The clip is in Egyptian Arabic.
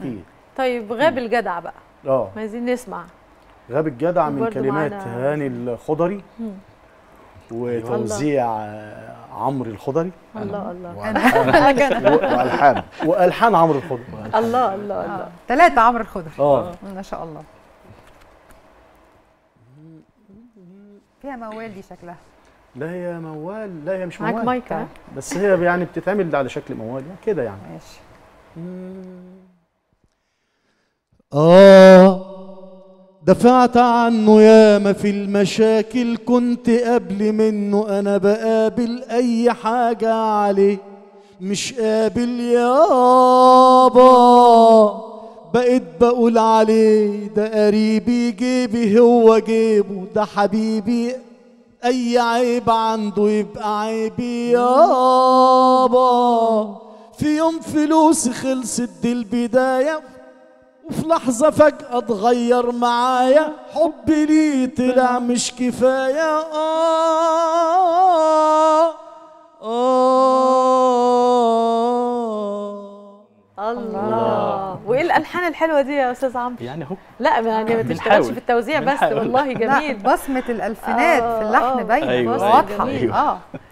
اكيد طيب غاب الجدع بقى اه عايزين نسمع غاب الجدع من وبرضه كلمات معانا- هاني الخضري مم. وتوزيع آه، عمرو الخضري الله الله والحان والحان عمرو الخضري الله الله الله ثلاثة عمرو الخضر اه ما شاء الله فيها موال دي شكلها لا هي موال لا هي مش معاك موال مايك ها؟ بس هي يعني بتتعمل على شكل موال يعني كده يعني ماشي آه دفعت عنه ياما في المشاكل كنت قبل منه أنا بقابل أي حاجة عليه مش قابل يابا بقيت بقول عليه ده قريبي جيبي هو جيبه ده حبيبي أي عيب عنده يبقى عيبي يابا في يوم فلوسي خلصت دي البداية وفي لحظة فجأة اتغير معايا حبي ليه طلع مش كفاية آه آه الله وايه الالحان الحلوه دي يا استاذ عمرو يعني هو لا يعني ما تشتغلش بنحاول. في التوزيع بس بنحاول. والله لا جميل بصمة الألفينات في آه، اللحن آه. باينة أيوة، بص أيوة، واضحة أيوة. اه